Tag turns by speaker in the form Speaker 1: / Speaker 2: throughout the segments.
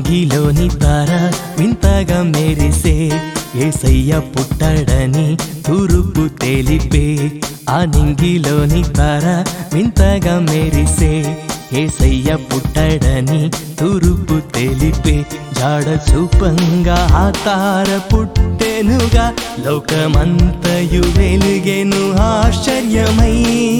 Speaker 1: నింగిలోని తార వింతగా మెరిసే ఏసయ్య పుట్టాడని తూరుపు తెలిపే ఆ నింగిలోని తార వింతగా మెరిసే ఏసయ్య పుట్టాడని తూరుపు తెలిపే జాడ చూపంగా ఆ తార పుట్టెనుగా లోకమంతయు వెలుగెను ఆశ్చర్యమై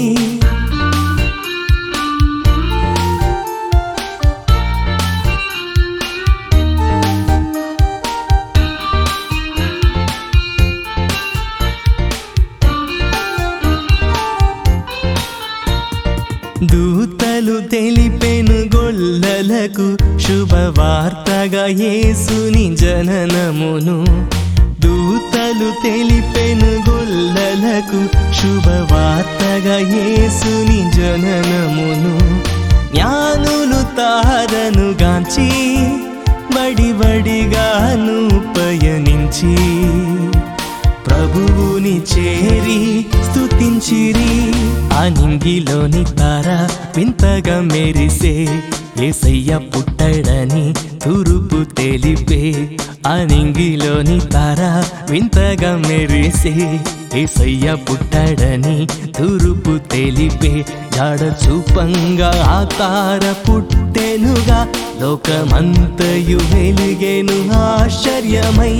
Speaker 1: దూతలు తెలిపెను గొల్లలకు శుభవార్తగా యేసుని జననమును దూతలు తెలిపెను గొల్లలకు శుభవార్తగా యేసుని జననమును జ్ఞానులు తారను గాంచి బడి బడిగాను పయనించి ప్రభువుని చేరి స్తుతించిరి ఆ నింగిలోని తార వింతగా మెరిసే ఏసయ్య పుట్టడని తూరుపు తెలిపే ఆ నింగిలోని తార వింతగా మెరిసే ఏసయ్య పుట్టడని తూరుపు తెలిపే జాడ చూపంగా ఆ తార పుట్టెనుగా లోకమంతయు వెలుగెను ఆశ్చర్యమై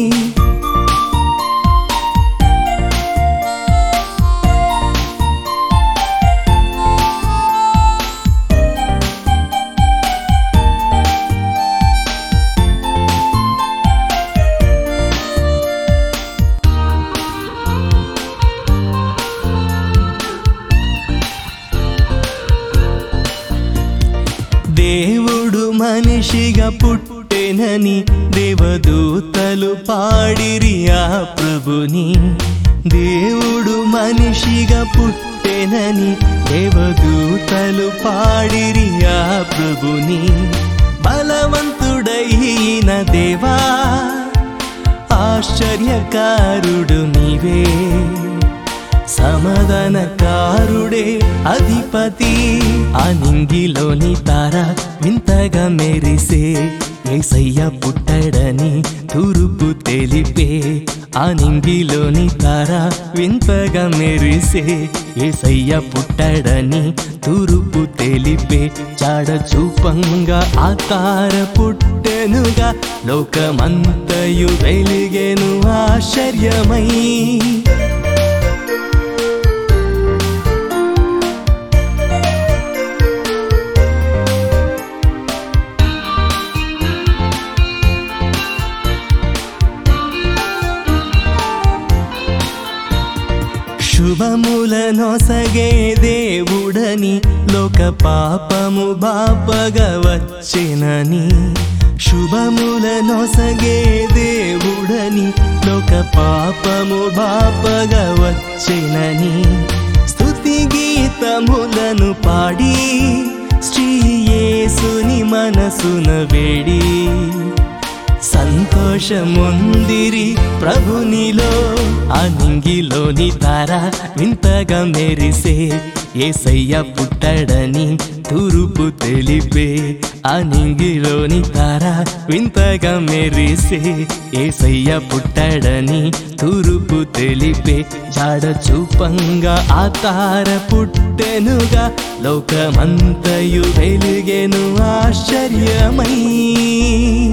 Speaker 1: దేవుడు మనిషిగా పుట్టెనని దేవదూతలు పాడిరి ఆ ప్రభుని దేవుడు మనిషిగా పుట్టెనని దేవదూతలు పాడిరి ఆ ప్రభుని బలవంతుడైన దేవా ఆశ్చర్యకారుడు నీవే సమాధానకారుడే అధిపతి ఆ నింగిలోని తార వింతగా మెరిసే ఏసయ్య పుట్టడని తూరుపు తెలిపే ఆ నింగిలోని తార వింతగా మెరిసే ఏసయ్య పుట్టడని తూరుపు తెలిపే చాడ చూపంగా ఆ తార పుట్టెనుగా లోకమంతయు వెలిగెను ఆశ్చర్యమై శుభములనొసగే దేవుడని లోక పాపము బాపగా వచ్చినని శుభములనొసగే దేవుడని లోక పాపము బాపగా వచ్చినని స్తుతి గీతములను పాడి శ్రీయేసుని మనసున వేడి సంతోషముందిరి ప్రభునిలో ఆ నింగిలోని తార వింతగా మెరిసే ఏసయ్య పుట్టడని తూరుపు తెలిపే ఆ నింగిలోని తార వింతగా మెరిసే ఏసయ్య పుట్టడని తూరుపు తెలిపే జాడ చూపంగా ఆ తార పుట్టెనుగా లోకమంతయు వెలుగెను ఆశ్చర్యమై